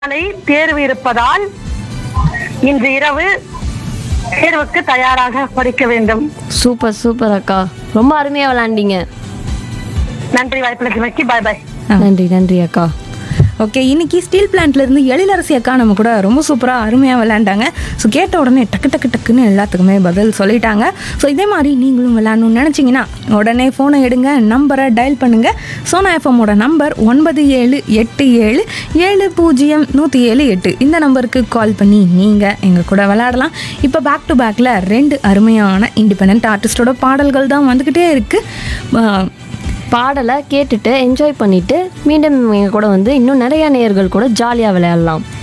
நாளை தேர்வு இருப்பதால் இன்று இரவு தேர்வுக்கு தயாராக படிக்க வேண்டும் சூப்பர் சூப்பர் அக்கா ரொம்ப அருமையா விளையாண்டீங்க நன்றி வாய்ப்புகளுக்கு பாய் பாய் நன்றி நன்றி அக்கா ஓகே இன்னைக்கு ஸ்டீல் பிளான்ட்ல இருந்து எழிலரசி அக்கா நம்ம கூட ரொம்ப சூப்பராக அருமையாக விளையாண்டாங்க ஸோ கேட்ட உடனே டக்கு டக்கு டக்குன்னு எல்லாத்துக்குமே பதில் சொல்லிட்டாங்க ஸோ இதே மாதிரி நீங்களும் விளையாடணும்னு நினச்சிங்கன்னா உடனே ஃபோனை எடுங்க நம்பரை டயல் பண்ணுங்க சோனா எஃப்எம்மோட நம்பர் ஒன்பது ஏழு எட்டு ஏழு ஏழு பூஜ்ஜியம் நூற்றி ஏழு எட்டு இந்த நம்பருக்கு கால் பண்ணி நீங்கள் எங்கள் கூட விளையாடலாம் இப்போ பேக் டு பேக்கில் ரெண்டு அருமையான இண்டிபெண்ட் ஆர்டிஸ்டோட பாடல்கள் தான் வந்துக்கிட்டே இருக்குது பாடலை கேட்டுட்டு என்ஜாய் பண்ணிட்டு மீண்டும் எங்க கூட வந்து இன்னும் நிறைய நேயர்கள் கூட ஜாலியாக விளையாடலாம்